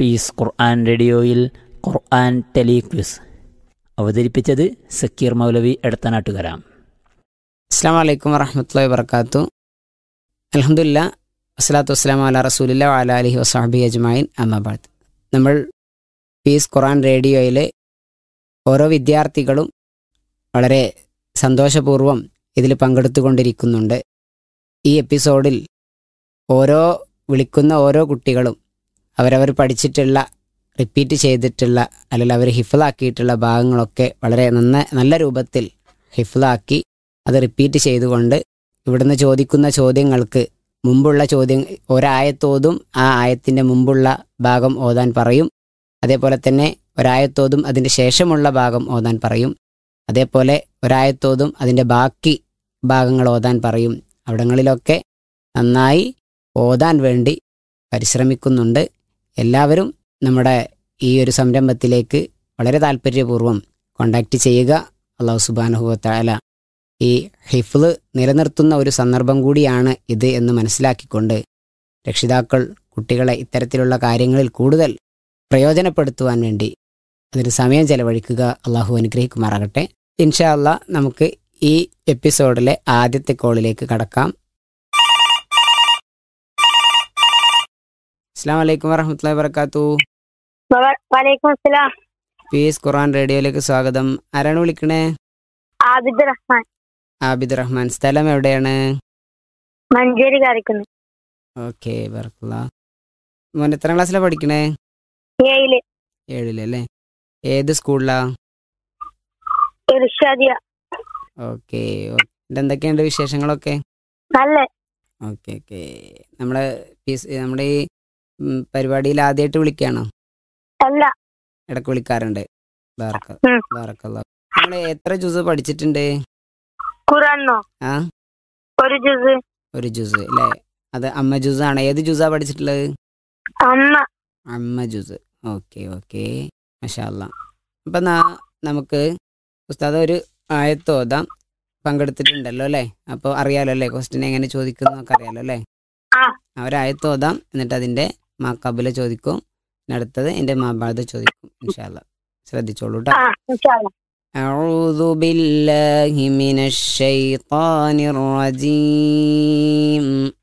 Piece ഖുർആൻ റേഡിയോയിൽ ഖുർആൻ telequiz അവതരിപ്പിച്ചത് സക്കീർ മൗലവി എടത്തനാട്ടുകര അസ്സാം വലൈക്കും വറഹമത്തല്ലാ വർക്കാത്തു അലഹമുല്ല വസ്സലാത്തു വസ്സലാം അല റസൂലില്ല അല അലഹി വസാഹബി അജ്മായിൻ അമ്മാബാദ് നമ്മൾ പീസ് ഖുറാൻ റേഡിയോയിലെ ഓരോ വിദ്യാർത്ഥികളും വളരെ സന്തോഷപൂർവ്വം ഇതിൽ പങ്കെടുത്തുകൊണ്ടിരിക്കുന്നുണ്ട് ഈ എപ്പിസോഡിൽ ഓരോ വിളിക്കുന്ന ഓരോ കുട്ടികളും അവരവർ പഠിച്ചിട്ടുള്ള റിപ്പീറ്റ് ചെയ്തിട്ടുള്ള അല്ലെങ്കിൽ അവർ ഹിഫിലാക്കിയിട്ടുള്ള ഭാഗങ്ങളൊക്കെ വളരെ നന്ന നല്ല രൂപത്തിൽ ഹിഫിലാക്കി അത് റിപ്പീറ്റ് ചെയ്തുകൊണ്ട് ഇവിടുന്ന് ചോദിക്കുന്ന ചോദ്യങ്ങൾക്ക് മുമ്പുള്ള ചോദ്യം ഒരായത്തോതും ആ ആയത്തിൻ്റെ മുമ്പുള്ള ഭാഗം ഓതാൻ പറയും അതേപോലെ തന്നെ ഒരായത്തോതും അതിൻ്റെ ശേഷമുള്ള ഭാഗം ഓതാൻ പറയും അതേപോലെ ഒരായത്തോതും അതിൻ്റെ ബാക്കി ഭാഗങ്ങൾ ഓതാൻ പറയും അവിടങ്ങളിലൊക്കെ നന്നായി ഓതാൻ വേണ്ടി പരിശ്രമിക്കുന്നുണ്ട് എല്ലാവരും നമ്മുടെ ഈ ഒരു സംരംഭത്തിലേക്ക് വളരെ താല്പര്യപൂർവ്വം കോണ്ടാക്റ്റ് ചെയ്യുക അള്ളാഹു സുബാനുഭവത്താല ഈ ഹിഫ്ല് നിലനിർത്തുന്ന ഒരു സന്ദർഭം കൂടിയാണ് ഇത് എന്ന് മനസ്സിലാക്കിക്കൊണ്ട് രക്ഷിതാക്കൾ കുട്ടികളെ ഇത്തരത്തിലുള്ള കാര്യങ്ങളിൽ കൂടുതൽ പ്രയോജനപ്പെടുത്തുവാൻ വേണ്ടി അതിന് സമയം ചെലവഴിക്കുക അള്ളാഹു അനുഗ്രഹിക്കുമാറാകട്ടെ ഇൻഷാ അള്ളാ നമുക്ക് ഈ എപ്പിസോഡിലെ ആദ്യത്തെ കോളിലേക്ക് കടക്കാം അസ്സാം വലൈക്കും വറഹമത്തല്ലാ വർക്കാത്തു വലൈക്കും അസ്സലാം പീസ് ഖുറാൻ റേഡിയോയിലേക്ക് സ്വാഗതം ആരാണ് വിളിക്കണേ ആബിദ് റഹ്മാൻ ആബിദ് റഹ്മാൻ സ്ഥലം എവിടെയാണ് മഞ്ചേരി കാരിക്കുന്നു ഓക്കെ ബർക്കുള്ള മോൻ എത്രാം ക്ലാസ്സിലാണ് പഠിക്കണേ ഏയില് ഏഴിലല്ലേ ഏത് സ്കൂളിലാ ഇർഷാദിയ ഓക്കെ എന്തൊക്കെയുണ്ട് വിശേഷങ്ങളൊക്കെ നല്ല ഓക്കെ ഓക്കെ നമ്മളെ പീസ് നമ്മുടെ ഈ ഉം, പരിപാടിയിൽ ആദ്യമായിട്ട് വിളിക്കുകയാണോ അല്ല ഇടയ്ക്ക് വിളിക്കാറുണ്ട് ബാറക്ക ഉം. ബാറക്കല്ല നമ്മൾ എത്ര ജ്യൂസ് പഠിച്ചിട്ടുണ്ട് ഖുറാനോ ആ ഒരു ജ്യൂസ് ഒരു ജ്യൂസ് അല്ലേ അത് അമ്മ ജ്യൂസ് ആണ് ഏത് ജ്യൂസാ പഠിച്ചിട്ടുള്ളത് അമ്മ അമ്മ ജ്യൂസ് ഓക്കെ ഓക്കെ മഷാല്ല അപ്പം നാ നമുക്ക് ഉസ്താദ് ഒരു ആയത്തോതാം പങ്കെടുത്തിട്ടുണ്ടല്ലോ അല്ലേ അപ്പോൾ അറിയാലോ അല്ലേ ക്വസ്റ്റ്യൻ എങ്ങനെ ചോദിക്കുന്നൊക്കെ അറിയാലോ അല്ലേ ആ. ആ ഒരു ആയത്തോതാം എന്നിട്ട് അതിൻ്റെ മാ കബില ചോദിക്കും പിന്നെ അടുത്തത് എൻ്റെ മാബാദ് ചോദിക്കും ഇൻഷാല്ല ശ്രദ്ധിച്ചോളൂ കേട്ടോ ആ ഇൻഷാല്ല أعوذ بالله من الشيطان الرجيم